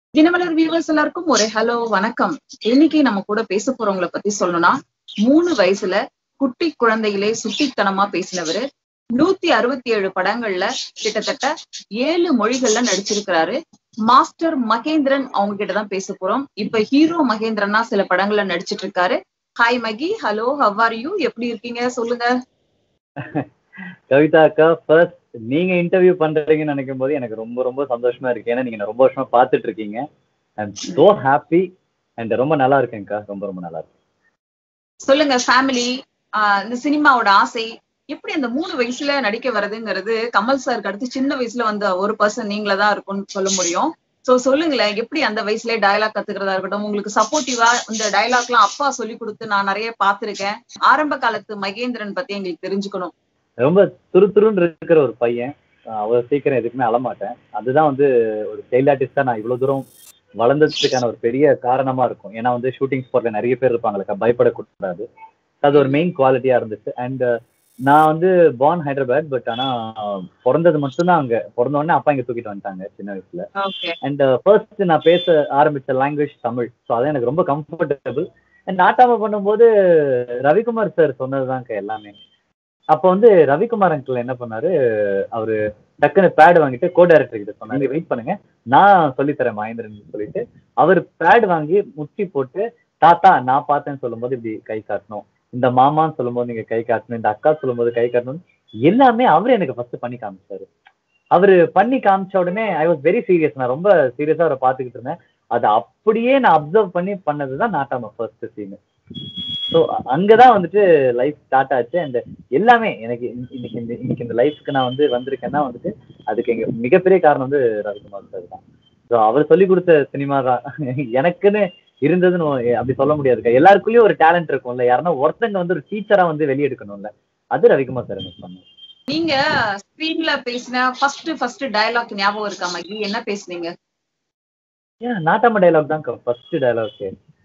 Dinamalar viewers எல்லாருக்கும் ஒரு hello வணக்கம் இன்னைக்கு நம்ம கூட பேச போறவங்கள பத்தி சொல்லணும்னா மூணு வயசுல குட்டி குழந்தையிலே சுட்டித்தனமா பேசினவரு நூத்தி அறுபத்தி ஏழு படங்கள்ல கிட்டத்தட்ட ஏழு மொழிகள்ல நடிச்சிருக்கிறாரு மாஸ்டர் மகேந்திரன் அவங்க கிட்டதான் பேச போறோம் இப்ப ஹீரோ மகேந்திரனா சில படங்கள்ல நடிச்சிட்டு இருக்காரு hi Mahi hello how are you எப்படி இருக்கீங்க சொல்லுங்க கவிதா அக்கா ஃபர்ஸ்ட் நீங்க இன்டர்வியூ பண்றீங்கன்னு நினைக்கும் போது எனக்கு ரொம்ப ரொம்ப சந்தோஷமா இருக்கு ஏன்னா நீங்க என்ன ரொம்ப வருஷமா பார்த்துட்டு இருக்கீங்க ஐம் சோ ஹாப்பி அண்ட் ரொம்ப நல்லா இருக்கேன்க்கா ரொம்ப ரொம்ப நல்லா இருக்கு சொல்லுங்க ஃபேமிலி இந்த சினிமாவோட ஆசை எப்படி அந்த மூணு வயசுல நடிக்க வர்றதுங்கிறது கமல் சாருக்கு அடுத்து சின்ன வயசுல வந்த ஒரு பர்சன் நீங்கள தான் இருக்கும்னு சொல்ல முடியும் சோ சொல்லுங்களேன் எப்படி அந்த வயசுல டயலாக் கத்துக்கிறதா இருக்கட்டும் உங்களுக்கு சப்போர்ட்டிவா இந்த டயலாக் எல்லாம் அப்பா சொல்லி கொடுத்து நான் நிறைய பார்த்திருக்கேன் ஆரம்ப காலத்து மகேந்திரன் பத்தி எங்களுக்கு தெரிஞ்சுக்கணும் ரொம்ப துருதுருன்னு இருக்கிற ஒரு பையன் அஹ் அவ்வளவு சீக்கிரம் எதுக்குமே அழமாட்டேன் அதுதான் வந்து ஒரு சைல்ட் ஆர்டிஸ்டா நான் இவ்வளவு தூரம் வளர்ந்ததுக்கான ஒரு பெரிய காரணமா இருக்கும் ஏன்னா வந்து ஷூட்டிங் ஸ்பாட்ல நிறைய பேர் இருப்பாங்களக்கா பயப்படக்கூடாது அது ஒரு மெயின் குவாலிட்டியா இருந்துச்சு அண்ட் நான் வந்து பார்ன் ஹைதராபாத் பட் ஆனா பிறந்தது மட்டும்தான் அங்க பிறந்த உடனே அப்பா இங்க தூக்கிட்டு வந்துட்டாங்க சின்ன வயசுல ஓகே அண்ட் ஃபர்ஸ்ட் நான் பேச ஆரம்பிச்ச லாங்குவேஜ் தமிழ் ஸோ அதான் எனக்கு ரொம்ப கம்ஃபர்டபுள் அண்ட் நாட்டாம பண்ணும்போது ரவிக்குமார் சார் சொன்னதுதான்க்கா எல்லாமே அப்போ வந்து ரவிக்குமார் அங்கிள் என்ன பண்ணாரு அவரு டக்குன்னு பேட் வாங்கிட்டு கோ டைரக்டர் கிட்ட சொன்னாரு வெயிட் பண்ணுங்க நான் சொல்லித்தரேன் மகேந்திரன் சொல்லிட்டு அவர் பேட் வாங்கி முட்டி போட்டு தாத்தா நான் பார்த்தேன்னு சொல்லும்போது இப்படி கை காட்டணும் இந்த மாமான்னு சொல்லும்போது நீங்க கை காட்டணும் இந்த அக்கா சொல்லும்போது கை காட்டணும் எல்லாமே அவரு எனக்கு ஃபர்ஸ்ட் பண்ணி காமிச்சாரு அவரு பண்ணி காமிச்ச உடனே ஐ வாஸ் வெரி சீரியஸ் நான் ரொம்ப சீரியஸா அவரை பார்த்துக்கிட்டு இருந்தேன் அதை அப்படியே நான் அப்சர்வ் பண்ணி பண்ணதுதான் நாட்டாம ஃபர்ஸ்ட் சீன் ஸோ அங்கதான் வந்துட்டு லைஃப் ஸ்டார்ட் ஆச்சு அண்ட் எல்லாமே எனக்கு இன்ன- இன்னைக்கு இந்த இன்னைக்கு இந்த லைஃப்க்கு நான் வந்து வந்திருக்கேன்னா வந்துட்டு அதுக்கு எங்க மிகப்பெரிய காரணம் வந்து ரவிக்குமார் சார் தான் ஸோ அவர் சொல்லி கொடுத்த சினிமா தான் எனக்குன்னு இருந்ததுன்னு அப்படி சொல்ல முடியாதுக்கா எல்லாருக்குள்ளயும் ஒரு டேலண்ட் இருக்கும்ல யாருன்னா ஒருத்தங்க வந்து ஒரு டீச்சரா வந்து வெளியெடுக்கணும்ல அது ரவிக்குமார் சார் எனக்கு பண்ணாரு நீங்க ஸ்கிரீன்ல பேசின ஃபர்ஸ்ட் ஃபர்ஸ்ட் டயலாக் ஞாபகம் இருக்கா மகி என்ன பேசுனீங்க ஏன் நாட்டாம டைலாக் தான் ஃபர்ஸ்ட் டைலாக்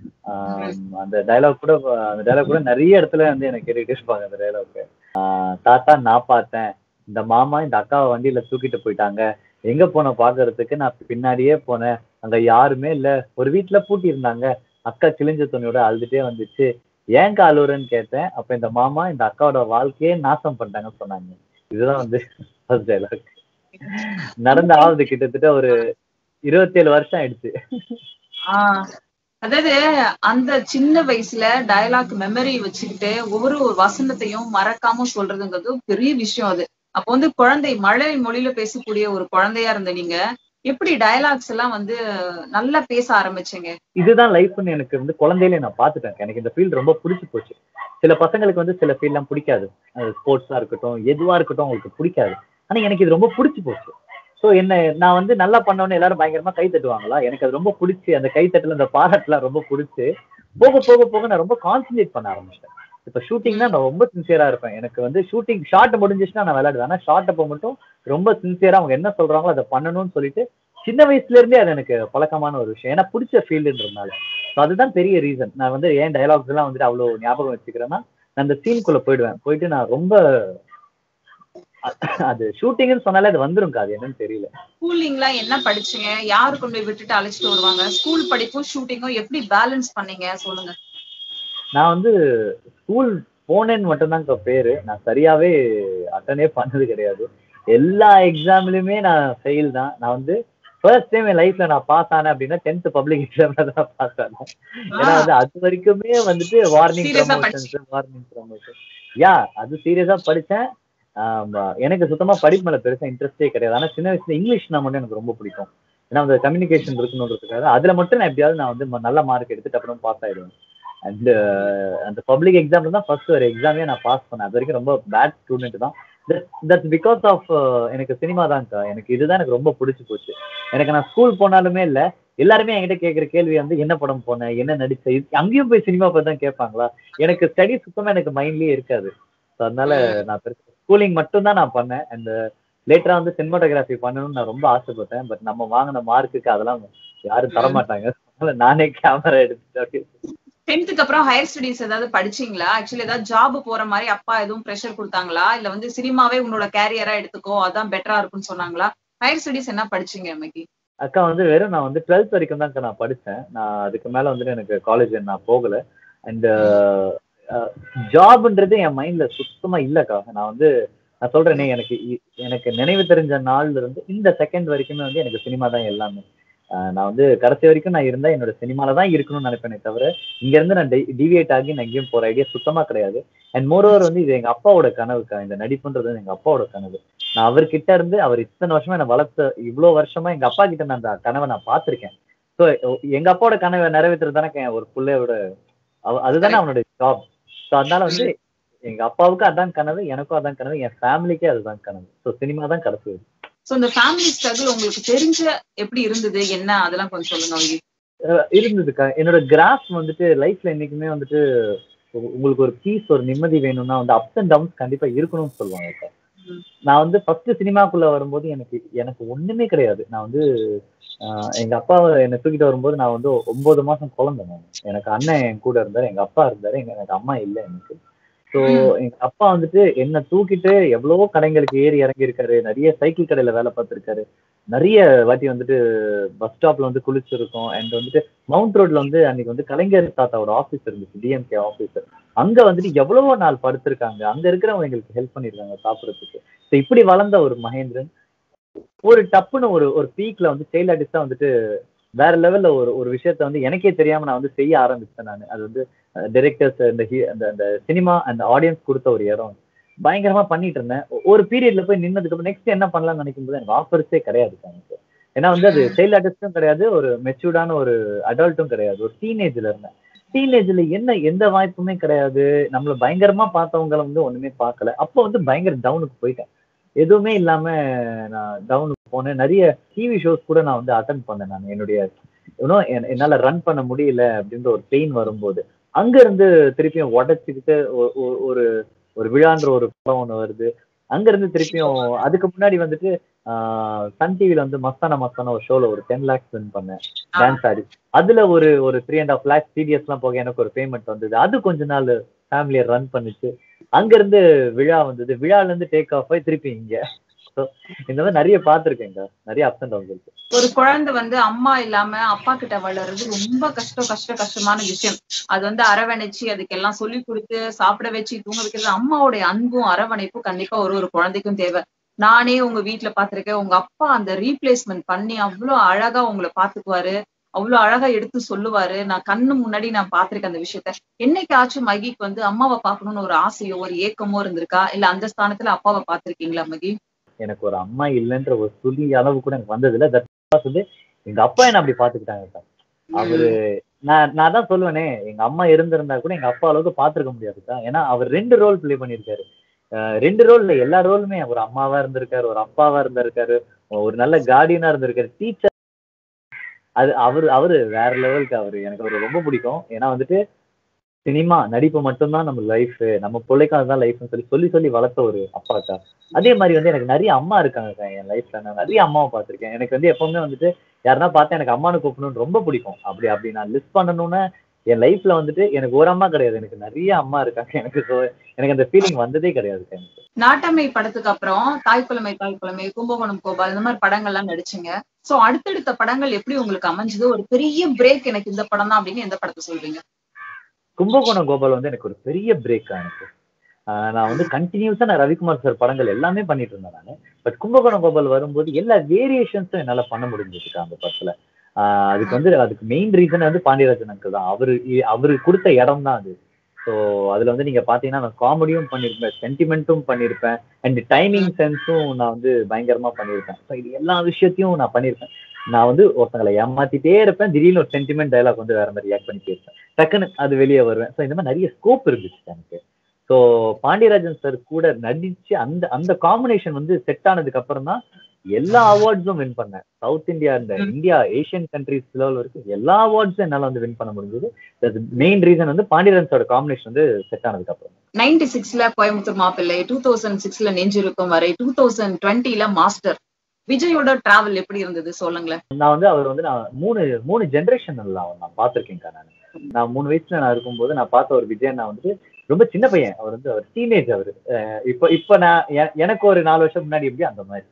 அந்த டைலாக் கூட அந்த டைலாக் கூட நிறைய இடத்துல வந்து எனக்கு கேட்டுக்கிட்டே இருப்பாங்க அந்த டைலாக் தாத்தா நான் பார்த்தேன் இந்த மாமா இந்த அக்காவை வண்டியில தூக்கிட்டு போயிட்டாங்க எங்க போன பாக்குறதுக்கு நான் பின்னாடியே போனேன் அங்க யாருமே இல்ல ஒரு வீட்டுல பூட்டி இருந்தாங்க அக்கா கிழிஞ்ச துணியோட அழுதுட்டே வந்துச்சு ஏன் அழுவுறேன்னு கேட்டேன் அப்ப இந்த மாமா இந்த அக்காவோட வாழ்க்கையே நாசம் பண்ணிட்டாங்கன்னு சொன்னாங்க இதுதான் வந்து ஃபர்ஸ்ட் டைலாக் நடந்த ஆகுது கிட்டத்தட்ட ஒரு இருபத்தேழு வருஷம் ஆயிடுச்சு ஆஹ் அதாவது அந்த சின்ன வயசுல டயலாக் மெமரி வச்சுக்கிட்டு ஒவ்வொரு ஒரு வசனத்தையும் மறக்காம சொல்றதுங்கிறது பெரிய விஷயம் அது அப்போ வந்து குழந்தை மழை மொழியில பேசக்கூடிய ஒரு குழந்தையா இருந்த நீங்க எப்படி டயலாக்ஸ் எல்லாம் வந்து நல்லா பேச ஆரம்பிச்சீங்க இதுதான் லைஃப்னு எனக்கு வந்து குழந்தையிலே நான் பார்த்துட்டேன் எனக்கு இந்த ஃபீல்டு ரொம்ப பிடிச்சி போச்சு சில பசங்களுக்கு வந்து சில ஃபீல்ட்லாம் பிடிக்காது ஸ்போர்ட்ஸா இருக்கட்டும் எதுவா இருக்கட்டும் அவங்களுக்கு பிடிக்காது ஆனா எனக்கு இது ரொம்ப பிடிச்சி போச்சு ஸோ என்ன நான் வந்து நல்லா பண்ணோன்னு எல்லாரும் பயங்கரமா கை தட்டுவாங்களா எனக்கு அது ரொம்ப பிடிச்சி அந்த கை தட்டல அந்த பாராட்டுலாம் ரொம்ப பிடிச்சி போக போக போக நான் ரொம்ப கான்சென்ட்ரேட் பண்ண ஆரம்பிச்சேன் இப்ப ஷூட்டிங்னா நான் ரொம்ப சின்சியரா இருப்பேன் எனக்கு வந்து ஷூட்டிங் ஷார்ட் முடிஞ்சிச்சுன்னா நான் விளையாடுவேன் ஆனா ஷார்ட் அப்போ மட்டும் ரொம்ப சின்சியரா அவங்க என்ன சொல்றாங்களோ அதை பண்ணணும்னு சொல்லிட்டு சின்ன வயசுல இருந்தே அது எனக்கு பழக்கமான ஒரு விஷயம் ஏன்னா பிடிச்ச ஃபீல்டுன்றதுனால ஸோ அதுதான் பெரிய ரீசன் நான் வந்து ஏன் டயலாக்ஸ் எல்லாம் வந்துட்டு அவ்வளவு ஞாபகம் வச்சுக்கிறேன்னா நான் அந்த சீனுக்குள்ள போயிடுவேன் போயிட்டு நான் ரொம்ப அ- அது ஷூட்டிங்னு சொன்னாலே அது வந்துரும் அது என்னன்னு தெரியல ஸ்கூலிங்லாம் என்ன படிச்சீங்க யாரு கொண்டு போய் விட்டுட்டு அழைச்சிட்டு வருவாங்க ஸ்கூல் படிப்பும் ஷூட்டிங்கும் எப்படி பேலன்ஸ் பண்ணீங்க சொல்லுங்க நான் வந்து ஸ்கூல் போனேன்னு மட்டும்தான் பேரு நான் சரியாவே அட்டனே பண்ணது கிடையாது எல்லா எக்ஸாம்லயுமே நான் ஃபெயில் தான் நான் வந்து ஃபர்ஸ்ட் டைம் என் லைஃப்ல நான் பாஸ் ஆனேன் அப்படின்னா டென்த் பப்ளிக் எக்ஸாம்ல தான் பாஸ் ஆனேன் ஏன்னா வந்து அது வரைக்குமே வந்துட்டு வார்னிங் Serious ஆ ப்ரமோஷன்ஸ் வார்னிங் ப்ரமோஷன் யா அது சீரியஸா படிச்சேன் ஆமா, எனக்கு சுத்தமா படிப்பு மேல பெருசா இன்ட்ரெஸ்டே கிடையாது ஆனா சின்ன வயசுல இங்கிலீஷ்னா மட்டும் எனக்கு ரொம்ப பிடிக்கும் ஏன்னா அந்த கம்யூனிகேஷன் இருக்கணுன்றதுக்காக அதுல மட்டும் நான் எப்படியாவது நான் வந்து ம- நல்ல மார்க் எடுத்துட்டு அப்புறம் பாஸ் ஆயிடுவேன் அண்ட் அந்த பப்ளிக் எக்ஸாம்ல தான் ஃபர்ஸ்ட் ஒரு எக்ஸாமே நான் பாஸ் பண்ணேன் அது வரைக்கும் ரொம்ப பேட் ஸ்டூடெண்ட் தான் தட்ஸ் பிகாஸ் ஆஃப் எனக்கு சினிமா தான்க்கா எனக்கு இதுதான் எனக்கு ரொம்ப பிடிச்சி போச்சு எனக்கு நான் ஸ்கூல் போனாலுமே இல்ல எல்லாருமே என்கிட்ட கேட்குற கேள்வி வந்து என்ன படம் போனேன் என்ன நடிச்ச இது- அங்கேயும் போய் சினிமா பத்தி தான் கேட்பாங்களா எனக்கு ஸ்டடி சுத்தமா எனக்கு மைண்ட்லயே இருக்காது So அதனால நான் பெருசா ஸ்கூலிங் மட்டும் தான் நான் பண்ணேன் அண்ட் லேட்டரா வந்து சினிமாட்டோகிராஃபி பண்ணணும்னு நான் ரொம்ப ஆசைப்பட்டேன் பட் நம்ம வாங்கின மார்க்குக்கு அதெல்லாம் யாரும் தர மாட்டாங்க அதனால நானே கேமரா எடுத்துட்டு டென்த்துக்கு அப்புறம் ஹையர் ஸ்டடிஸ் ஏதாவது படிச்சீங்களா ஆக்சுவலி ஏதாவது ஜாப் போற மாதிரி அப்பா எதுவும் ப்ரெஷர் கொடுத்தாங்களா இல்ல வந்து சினிமாவே உன்னோட கேரியரா எடுத்துக்கோ அதான் பெட்டரா இருக்கும்னு சொன்னாங்களா ஹையர் ஸ்டடிஸ் என்ன படிச்சீங்க மகி அக்கா வந்து வெறும் நான் வந்து டுவெல்த் வரைக்கும் தான் நான் படித்தேன் நான் அதுக்கு மேலே வந்துட்டு எனக்கு காலேஜ் நான் போகலை அண்ட் ஜாப்ன்றது என் மைண்ட்ல சுத்தமா இல்லக்கா நான் வந்து நான் சொல்றேனே எனக்கு இ- எனக்கு நினைவு தெரிஞ்ச நாள்ல இருந்து இந்த செகண்ட் வரைக்குமே வந்து எனக்கு சினிமா தான் எல்லாமே ஆஹ் நான் வந்து கடைசி வரைக்கும் நான் இருந்தா என்னோட சினிமால தான் இருக்கணும்னு நினைப்பேனே தவிர இங்க இருந்து நான் டிவியேட் ஆகி நான் எங்கேயும் போற ஐடியா சுத்தமா கிடையாது அண்ட் மோரோவர் வந்து இது எங்க அப்பாவோட கனவுக்கா இந்த நடிப்புன்றது வந்து எங்க அப்பாவோட கனவு நான் அவர்கிட்ட இருந்து அவர் இத்தனை வருஷமா என்னை வளர்த்த இவ்வளவு வருஷமா எங்க அப்பா கிட்ட நான் அந்த கனவை நான் பார்த்திருக்கேன் ஸோ எங்க அப்பாவோட கனவை நிறைவேற்றுறது தானே ஒரு பிள்ளையோட அவ- அதுதானே அவனோட ஜாப் ஸோ அதனால வந்து எங்க அப்பாவுக்கு அதான் கனவு எனக்கும் அதான் கனவு என் ஃபேமிலிக்கே அதுதான் கனவு ஸோ சினிமா தான் கடைசி வரைக்கும். சோ இந்த ஃபேமிலி ஸ்ட்ரகிள் உங்களுக்கு தெரிஞ்ச எப்படி இருந்தது என்ன அதெல்லாம் கொஞ்சம் சொல்லுங்க அவங்க அஹ் இருந்ததுக்கா என்னோட கிராஃப் வந்துட்டு லைஃப்ல என்னைக்குமே வந்துட்டு உ- உங்களுக்கு ஒரு பீஸ் ஒரு நிம்மதி வேணும்னா வந்து அப்ஸ் அண்ட் டவுன்ஸ் கண்டிப்பா இருக்கணும்னு சொல்லுவாங்க அக்கா. ம். நான் வந்து ஃபர்ஸ்ட் சினிமாக்குள்ள வரும்போது எனக்கு எனக்கு ஒண்ணுமே கிடையாது நான் வந்து ஆஹ் எங்க அப்பா என்னை தூக்கிட்டு வரும்போது நான் வந்து ஒன்பது மாசம் குழந்தை நான் எனக்கு அண்ணன் என் கூட இருந்தாரு எங்க அப்பா இருந்தாரு எங்க எனக்கு அம்மா இல்லை எனக்கு ஸோ எங்க அப்பா வந்துட்டு என்னை தூக்கிட்டு எவ்வளவோ கடைங்களுக்கு ஏறி இறங்கி இருக்காரு நிறைய சைக்கிள் கடையில வேலை பார்த்திருக்காரு நிறைய வாட்டி வந்துட்டு பஸ் ஸ்டாப்ல வந்து குளிச்சிருக்கோம் அண்ட் வந்துட்டு மவுண்ட் ரோட்ல வந்து அன்னைக்கு வந்து கலைஞர் தாத்தாவோட ஆபீஸ் இருந்துச்சு டிஎம்கே ஆபீஸ் அங்க வந்துட்டு எவ்வளவோ நாள் படுத்திருக்காங்க அங்க இருக்கிறவங்க எங்களுக்கு ஹெல்ப் பண்ணிருக்காங்க சாப்பிடறதுக்கு ஸோ இப்படி வளர்ந்த ஒரு மகேந்திரன் ஒரு டப்புன்னு ஒரு ஒரு பீக்ல வந்து சைல்ட் ஆர்டிஸ்டா வந்துட்டு வேற லெவல்ல ஒரு ஒரு விஷயத்த வந்து எனக்கே தெரியாம நான் வந்து செய்ய ஆரம்பிச்சேன் நான் அது வந்து டைரக்டர்ஸ் இந்த he- அந்த அந்த சினிமா அந்த ஆடியன்ஸ் கொடுத்த ஒரு இடம் பயங்கரமா பண்ணிட்டு இருந்தேன் ஒ- ஒரு பீரியட்ல போய் நின்னதுக்கு அப்புறம் நெக்ஸ்ட் என்ன பண்ணலாம்னு நினைக்கும் போது எனக்கு ஆஃபர்ஸே கிடையாது எனக்கு ஏன்னா வந்து அது சைல்ட் ஆர்டிஸ்டும் கிடையாது ஒரு மெச்சூர்டான ஒரு அடல்ட்டும் கிடையாது ஒரு டீனேஜ்ல இருந்தேன் டீனேஜ்ல என்ன எந்த வாய்ப்புமே கிடையாது நம்மள பயங்கரமா பார்த்தவங்கள வந்து ஒண்ணுமே பார்க்கல அப்போ வந்து பயங்கர டவுனுக்கு போயிட்டேன் எதுவுமே இல்லாம நான் டவுனுக்கு போனேன் நிறைய டிவி ஷோஸ் கூட நான் வந்து அட்டன் பண்ணேன் நான் என்னுடைய இன்னும் என்னால ரன் பண்ண முடியல அப்படின்ற ஒரு பெயின் வரும்போது அங்க இருந்து திருப்பியும் உடைச்சுக்கிட்டு ஒ- ஒ- ஒரு ஒரு விழான்ற ஒரு படம் ஒண்ணு வருது அங்க இருந்து திருப்பியும் அதுக்கு முன்னாடி வந்துட்டு ஆஹ் சன் டிவில வந்து மஸ்தான மஸ்தான ஒரு ஷோல ஒரு டென் லேக்ஸ் வின் பண்ணேன் டான்ஸ் ஆடி அதுல ஒரு ஒரு three and half lakhs serious எல்லாம் போக எனக்கு ஒரு பேமெண்ட் வந்தது அது கொஞ்ச நாள் ஃபேமிலியை ரன் பண்ணுச்சு அங்க இருந்து விழா வந்தது விழால இருந்து டேக் ஆஃப் ஆகி திருப்பி இங்க So, இந்த மாதிரி நிறைய பார்த்திருக்கேங்க நிறைய அப்ஸ் அண்ட் டவுன்ஸ் இருக்கு ஒரு குழந்தை வந்து அம்மா இல்லாம அப்பா கிட்ட வளர்றது ரொம்ப கஷ்டம் கஷ்ட கஷ்டமான விஷயம் அது வந்து அரவணைச்சு அதுக்கெல்லாம் சொல்லி கொடுத்து சாப்பிட வச்சு தூங்க வைக்கிறது அம்மாவுடைய அன்பும் அரவணைப்பும் கண்டிப்பா ஒரு ஒரு குழந்தைக்கும் தேவை நானே உங்க வீட்டுல பாத்திருக்கேன் உங்க அப்பா அந்த ரீப்ளேஸ்மெண்ட் பண்ணி அவ்வளவு அழகா உங்களை பாத்துக்குவாரு அவ்வளவு அழகா எடுத்து சொல்லுவாரு நான் கண்ணு முன்னாடி நான் பாத்திருக்கேன் அந்த விஷயத்த என்னைக்காச்சும் மகிக்கு வந்து அம்மாவை பார்க்கணும்னு ஒரு ஆசையோ ஒரு ஏக்கமோ இருந்திருக்கா இல்ல அந்த ஸ்தானத்துல அப்பாவை பாத்திருக்கீங்களா மகி எனக்கு ஒரு அம்மா இல்லைன்ற ஒரு துளி அளவு கூட எனக்கு வந்ததில்ல தட் வந்து எங்க அப்பா என்ன அப்படி பாத்துக்கிட்டாங்க சார் அவரு நான் நான் தான் சொல்லுவேனே எங்க அம்மா இருந்திருந்தா கூட எங்க அப்பா அளவுக்கு பாத்துருக்க முடியாதுக்கா ஏன்னா அவர் ரெண்டு ரோல் ப்ளே பண்ணியிருக்காரு அஹ் ரெண்டு ரோல்ல எல்லா ரோலுமே ஒரு அம்மாவா இருந்திருக்காரு ஒரு அப்பாவா இருந்திருக்காரு ஒரு நல்ல கார்டியனா இருந்திருக்காரு டீச்சர் அது அவரு அவரு வேற லெவலுக்கு அவரு எனக்கு அவரு ரொம்ப பிடிக்கும் ஏன்னா வந்துட்டு சினிமா நடிப்பு மட்டும்தான் நம்ம லைஃப் நம்ம பிள்ளைக்கும் அதுதான் லைஃப்னு சொல்லி சொல்லி சொல்லி வளர்த்த ஒரு அப்பாக்கா அதே மாதிரி வந்து எனக்கு நிறைய அம்மா இருக்காங்க என் லைஃப்ல நான் நிறைய அம்மாவை பார்த்திருக்கேன் எனக்கு வந்து எப்பவுமே வந்துட்டு யாருன்னா பார்த்தா எனக்கு அம்மானு கூப்பிடணும்னு ரொம்ப பிடிக்கும் அப்படி அப்படி நான் லிஸ்ட் பண்ணணும்னா என் லைஃப்ல வந்துட்டு எனக்கு ஒரு அம்மா கிடையாது எனக்கு நிறைய அம்மா இருக்காங்க எனக்கு so எனக்கு அந்த ஃபீலிங் வந்ததே கிடையாது எனக்கு நாட்டமை படத்துக்கு அப்புறம் தாய்க்குழமை தாய்க்குழமை கும்பகோணம் கோபால் இந்த மாதிரி படங்கள்லாம் நடிச்சீங்க சோ அடுத்தடுத்த படங்கள் எப்படி உங்களுக்கு அமைஞ்சது ஒரு பெரிய பிரேக் எனக்கு இந்த படம் தான் அப்படின்னு எந்த படத்தை சொல்றீங்க கும்பகோணம் கோபால் வந்து எனக்கு ஒரு பெரிய பிரேக் எனக்கு ஆஹ் நான் வந்து கண்டினியூஸா நான் ரவிக்குமார் சார் படங்கள் எல்லாமே பண்ணிட்டு இருந்தேன் நான் பட் கும்பகோணம் கோபால் வரும்போது எல்லா வேரியேஷன்ஸும் என்னால பண்ண முடிஞ்சிருக்கு அந்த படத்துல ஆஹ் அதுக்கு வந்து அதுக்கு மெயின் ரீசன் வந்து பாண்டியராஜன் அங்கிள் தான் அவரு அவரு கொடுத்த இடம் தான் அது ஸோ அதுல வந்து நீங்க பாத்தீங்கன்னா நான் காமெடியும் பண்ணியிருப்பேன் சென்டிமெண்ட்டும் பண்ணியிருப்பேன் அண்ட் டைமிங் சென்ஸும் நான் வந்து பயங்கரமா பண்ணியிருப்பேன் ஸோ இது எல்லா விஷயத்தையும் நான் பண்ணியிருப்பேன் நான் வந்து ஒருத்தங்களை ஏமாத்திட்டே இருப்பேன் திடீர்னு ஒரு சென்டிமெண்ட் டைலாக் வந்து வேற மாதிரி ரியாக்ட் பண்ணி பேசுவேன் டக்குன்னு அது வெளியே வருவேன் ஸோ இந்த மாதிரி நிறைய ஸ்கோப் இருந்துச்சு எனக்கு ஸோ பாண்டியராஜன் சார் கூட நடிச்சு அந்த அந்த காம்பினேஷன் வந்து செட் ஆனதுக்கு அப்புறம் தான் எல்லா அவார்ட்ஸும் வின் பண்ணேன் சவுத் இந்தியா இந்த இந்தியா ஏஷியன் கண்ட்ரிஸ் லெவல் வரைக்கும் எல்லா அவார்ட்ஸும் என்னால வந்து வின் பண்ண முடிஞ்சது மெயின் ரீசன் வந்து பாண்டியராஜன் சாரோட காம்பினேஷன் வந்து செட் ஆனதுக்கு அப்புறம் நைன்டி சிக்ஸ்ல கோயம்புத்தூர் மாப்பிள்ளை டூ தௌசண்ட் சிக்ஸ்ல நெஞ்சிருக்கும் வரை டூ தௌசண்ட் டுவெண்ட்டில மாஸ்டர் விஜயோட டிராவல் எப்படி இருந்தது சொல்லுங்களேன் நான் வந்து அவர் வந்து நான் மூணு மூணு ஜென்ரேஷன் நான் பார்த்திருக்கேன்க்கா நான் நான் மூணு வயசுல நான் இருக்கும்போது நான் பார்த்த ஒரு விஜய் நான் வந்து ரொம்ப சின்ன பையன் அவர் வந்து அவர் டீனேஜ் அவர் இப்போ இப்போ நான் எ- எனக்கு ஒரு நாலு வருஷம் முன்னாடி எப்படி அந்த மாதிரி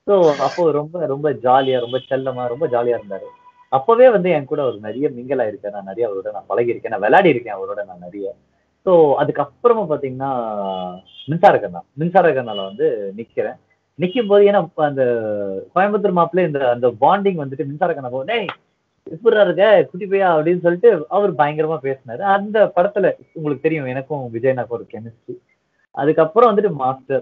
ஸோ அப்போ ரொம்ப ரொம்ப ஜாலியா ரொம்ப செல்லமா ரொம்ப ஜாலியா இருந்தாரு அப்பவே வந்து என் கூட ஒரு நிறைய மிங்கல் ஆயிருக்கேன் நான் நிறைய அவரோட நான் பழகியிருக்கேன் நான் விளையாடி இருக்கேன் அவரோட நான் நிறைய ஸோ அதுக்கப்புறமா பாத்தீங்கன்னா மின்சார கண்ணா மின்சார கண்ணால வந்து நிக்கிறேன் நிக்கும் போது ஏன்னா அப்ப அந்த கோயம்புத்தூர் மாப்பிள்ள இந்த அந்த பாண்டிங் வந்துட்டு மின்சார கண்ணா போ டேய் எப்படா இருக்க குட்டி பையா அப்படின்னு சொல்லிட்டு அவர் பயங்கரமா பேசினாரு அந்த படத்துல உங்களுக்கு தெரியும் எனக்கும் விஜயனாக்கும் ஒரு கெமிஸ்ட்ரி அதுக்கப்புறம் வந்துட்டு மாஸ்டர்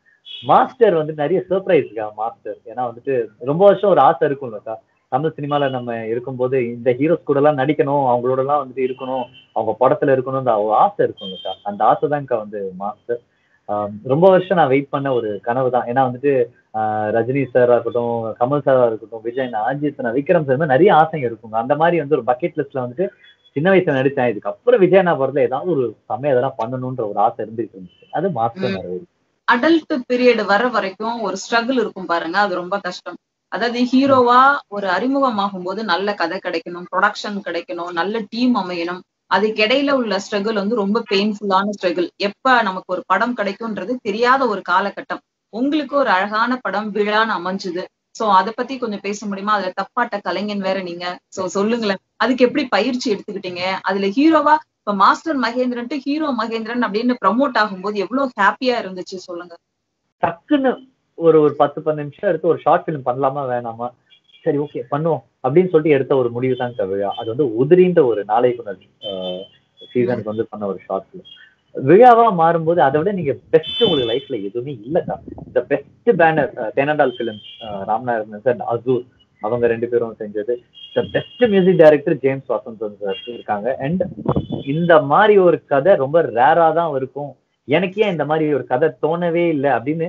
மாஸ்டர் வந்து நிறைய சர்ப்ரைஸ் இருக்கா மாஸ்டர் ஏன்னா வந்துட்டு ரொம்ப வருஷம் ஒரு ஆசை இருக்கும்லக்கா தமிழ் சினிமால நம்ம இருக்கும்போது இந்த ஹீரோஸ் கூட எல்லாம் நடிக்கணும் அவங்களோட எல்லாம் வந்துட்டு இருக்கணும் அவங்க படத்துல இருக்கணும் ஒரு ஆசை இருக்கும்லக்கா அந்த ஆசை தான்க்கா வந்து மாஸ்டர் ஆஹ் ரொம்ப வருஷம் நான் வெயிட் பண்ண ஒரு கனவு தான் ஏன்னா வந்துட்டு ஆஹ் ரஜினி சாரா இருக்கட்டும் கமல் சாரா இருக்கட்டும் விஜய் அஜித் நான் விக்ரம் சார் மாதிரி நிறைய ஆசைங்க இருக்குங்க அந்த மாதிரி வந்து ஒரு பக்கெட் லிஸ்ட்ல வந்துட்டு சின்ன வயசுல நடிச்சேன் இதுக்கப்புறம் விஜயனா படத்துல ஏதாவது ஒரு சமயம் எதனா பண்ணணும்ன்ற ஒரு ஆசை இருந்துட்டு இருந்துச்சு அது மாஸ்டர் நிறைவேறி அடல்ட் பீரியட் வர வரைக்கும் ஒரு ஸ்ட்ரகிள் இருக்கும் பாருங்க அது ரொம்ப கஷ்டம் அதாவது ஹீரோவா ஒரு அறிமுகமாகும் போது நல்ல கதை கிடைக்கணும் ப்ரொடக்ஷன் கிடைக்கணும் நல்ல டீம் அமையணும் அதுக்கு இடையில உள்ள ஸ்ட்ரகிள் வந்து ரொம்ப பெயின்ஃபுல்லான ஸ்ட்ரகிள் எப்ப நமக்கு ஒரு படம் கிடைக்கும்ன்றது தெரியாத ஒரு காலகட்டம் உங்களுக்கு ஒரு அழகான படம் விழான்னு அமைஞ்சுது சோ அத பத்தி கொஞ்சம் பேச முடியுமா அதுல தப்பாட்ட கலைஞன் வேற நீங்க சோ சொல்லுங்களேன் அதுக்கு எப்படி பயிற்சி எடுத்துக்கிட்டீங்க அதுல ஹீரோவா இப்ப மாஸ்டர் மகேந்திரன்ட்டு ஹீரோ மகேந்திரன் அப்படின்னு ப்ரமோட் ஆகும்போது எவ்வளவு ஹாப்பியா இருந்துச்சு சொல்லுங்க டக்குன்னு ஒரு ஒரு பத்து பன்னெண்டு நிமிஷம் எடுத்து ஒரு ஷார்ட் ஃபிலிம் பண்ணலாமா வேணாமா சரி ஓகே பண்ணுவோம் அப்படின்னு சொல்லிட்டு எடுத்த ஒரு முடிவு தான் விழா அது வந்து உதிரின்ற ஒரு நாளைக்குனர் சீசனுக்கு வந்து பண்ண ஒரு ஷார்ட் ஃபிலிம் விழாவா மாறும்போது அதை விட நீங்க பெஸ்ட் உங்களுக்கு லைஃப்ல எதுவுமே இல்லக்கா இந்த பெஸ்ட் பேனர் தெனண்டால் ஃபிலிம் ராம்நாயகன் சார் அசூர் அவங்க ரெண்டு பேரும் செஞ்சது the best music director James Vasanthan sir இருக்காங்க அண்ட் இந்த மாதிரி ஒரு கதை ரொம்ப ரேரா தான் இருக்கும் எனக்கே இந்த மாதிரி ஒரு கதை தோணவே இல்லை அப்படின்னு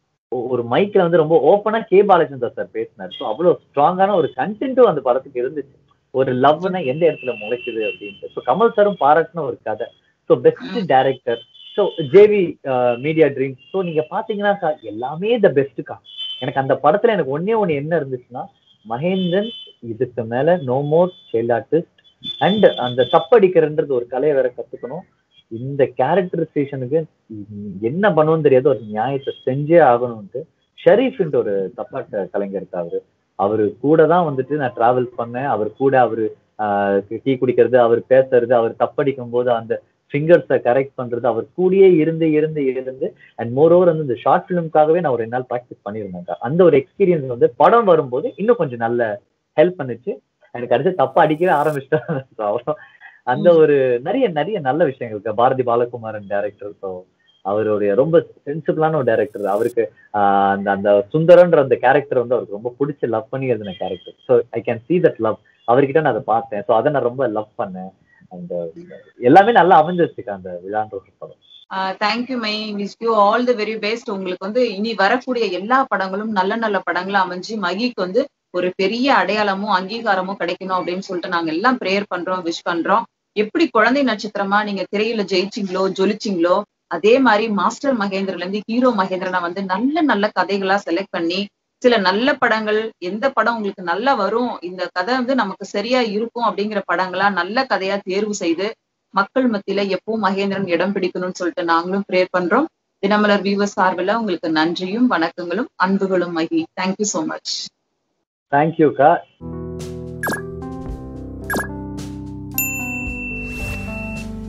ஒரு மைக்ல வந்து ரொம்ப ஓப்பனா கே பாலச்சந்தர் சார் பேசினார் ஸோ அவ்வளவு ஸ்ட்ராங்கான ஒரு கண்டென்ட்டும் அந்த படத்துக்கு இருந்துச்சு ஒரு லவ்னா எந்த இடத்துல முளைக்குது அப்படின்ட்டு ஸோ கமல் சாரும் பாராட்டின ஒரு கதை so best director so JV media dreams so நீங்க பாத்தீங்கன்னா சார் எல்லாமே த பெஸ்ட்டுக்கா எனக்கு அந்த படத்துல எனக்கு ஒன்னே ஒண்ணு என்ன இருந்துச்சுன்னா மகேந்திரன் இதுக்கு மேல no more child artist and அந்த தப்படிக்கிறன்றது ஒரு கலையை வேற கத்துக்கணும் இந்த கேரக்டரைசேஷனுக்கு என்ன பண்ணுவோம் தெரியாத ஒரு நியாயத்தை செஞ்சே ஆகணும்ட்டு ஷரீஃப்ன்ற ஒரு தப்பாட்ட கலைஞர் அவரு அவரு கூட தான் வந்துட்டு நான் டிராவல் பண்ணேன் அவர் கூட அவரு டீ குடிக்கிறது அவர் பேசுறது அவர் தப்படிக்கும் போது அந்த ஃபிங்கர்ஸை கரெக்ட் பண்றது அவர் கூடயே இருந்து இருந்து இருந்து அண்ட் மோர் ஓவர் வந்து இந்த ஷார்ட் ஃபிலிம்காகவே நான் ஒரு ரெண்டு நாள் ப்ராக்டிஸ் பண்ணியிருந்தேன் அந்த ஒரு எக்ஸ்பீரியன்ஸ் வந்து படம் வரும்போது இன்னும் கொஞ்சம் நல்ல ஹெல்ப் பண்ணுச்சு எனக்கு அடுத்து தப்பா அடிக்கவே ஆரம்பிச்சிட்டேன் அவ்வளோ அந்த ஒரு நிறைய நிறைய நல்ல விஷயங்கள் இருக்கு பாரதி பாலகுமாரன் டேரக்டர் ஸோ அவருடைய ரொம்ப சென்சிபிளான ஒரு டேரக்டர் அவருக்கு அந்த அந்த சுந்தரன்ற அந்த கேரக்டர் வந்து அவருக்கு ரொம்ப பிடிச்சி லவ் பண்ணி எழுதின character so I can see that love அவர்கிட்ட நான் அதை பார்த்தேன் ஸோ அதை நான் ரொம்ப லவ் பண்ணேன் அந்த எல்லாமே நல்லா அமைஞ்சிருச்சுக்கா அந்த விழான்ற ஒரு படம் thank you my wish you all the very best உங்களுக்கு வந்து இனி வரக்கூடிய எல்லா படங்களும் நல்ல நல்ல படங்களும் அமைஞ்சு மகிக்கு வந்து ஒரு பெரிய அடையாளமும் அங்கீகாரமும் கிடைக்கணும் அப்படின்னு சொல்லிட்டு நாங்க எல்லாம் ப்ரேயர் பண்றோம் விஷ் பண்றோம் எப்படி குழந்தை நட்சத்திரமா நீங்க திரையில ஜெயிச்சிங்களோ ஜொலிச்சிங்களோ அதே மாதிரி மாஸ்டர் மகேந்திரன்ல இருந்து ஹீரோ மகேந்திரனை வந்து நல்ல நல்ல கதைகளா செலக்ட் பண்ணி சில நல்ல படங்கள் எந்த படம் உங்களுக்கு நல்லா வரும் இந்த கதை வந்து நமக்கு சரியா இருக்கும் அப்படிங்கிற படங்களா நல்ல கதையா தேர்வு செய்து மக்கள் மத்தியில எப்பவும் மகேந்திரன் இடம் பிடிக்கணும்னு சொல்லிட்டு நாங்களும் ப்ரேயர் பண்றோம் தினமலர் வியூவர் சார்பில் உங்களுக்கு நன்றியும் வணக்கங்களும் அன்புகளும் மகி தேங்க்யூ சோ மச் தேங்க்யூக்கா